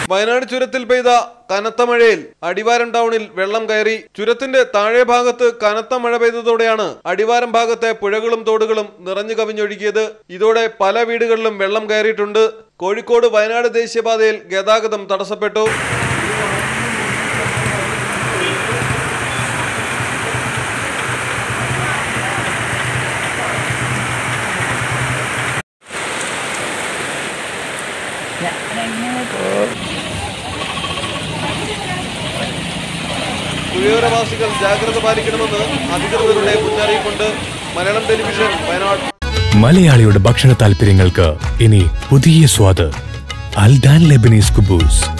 വയനാട് ചുരത്തിൽ പെയ്ത കനത്ത മഴയിൽ അടിവാരം ടൗണിൽ വെള്ളം കയറി ചുരത്തിന്റെ താഴെ ഭാഗത്ത് കനത്ത മഴ പെയ്തതോടെയാണ് അടിവാരം ഭാഗത്തെ പുഴകളും തോടുകളും നിറഞ്ഞു കവിഞ്ഞൊഴുകിയത് ഇതോടെ പല വീടുകളിലും വെള്ളം കയറിയിട്ടുണ്ട് കോഴിക്കോട് വയനാട് ദേശീയപാതയിൽ ഗതാഗതം തടസ്സപ്പെട്ടു ഞാനെങ്ങനെ പോകും പുഴയോരവാസികൾ ജാഗ്രത പാലിക്കണമെന്ന് അധികൃതരുടെ മുന്നറിയിപ്പുണ്ട് മലയാളം ടെലിവിഷൻ വയനാട് മലയാളിയുടെ ഭക്ഷണ താല്പര്യങ്ങൾക്ക് ഇനി പുതിയ സ്വാദ് അൽദാൻ ലെബനീസ് കുബൂസ്